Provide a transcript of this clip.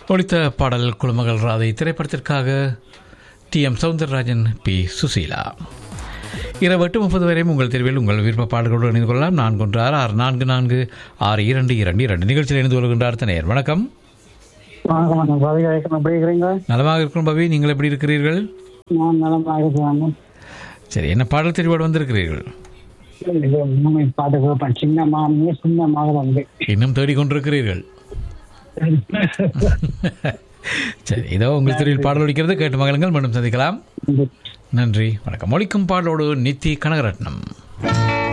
ஒழித்த பாடல் குழுமகள் ராதை திரைப்படத்திற்காக T M Soundararajan P Susheela இரவு எட்டு முப்பது வரையும் உங்கள் தெருவில் உங்கள் விருப்ப பாடல்களோடு இணைந்து கொள்ளலாம் நான்கு ஒன்று ஆறு ஆறு நான்கு நான்கு ஆறு இரண்டு இரண்டு இரண்டு நிகழ்ச்சியில் இணைந்து கொள்கின்றார் தனையர் வணக்கம் வணக்கம் வணக்கம் பாதுகாப்பு எப்படி இருக்கிறீங்க நலமாக இருக்கும் பவி நீங்கள் எப்படி இருக்கிறீர்கள் நான் நலமாக இருக்கிறாங்க சரி என்ன பாடல் தெரிவோடு வந்திருக்கிறீர்கள் இது மூணு பாட்டு கேட்பேன் சின்ன மாமியே சின்ன மகள் வந்து இன்னும் தேடிக்கொண்டிருக்கிறீர்கள் சரி இதோ உங்கள் தெருவில் பாடல் ஒழிக்கிறது கேட்டு மகளுங்கள் மீண்டும் சந்திக்கலாம் நன்றி வணக்கம் ஒழிக்கும் பாடலோடு நித்தி கனகரட்னம்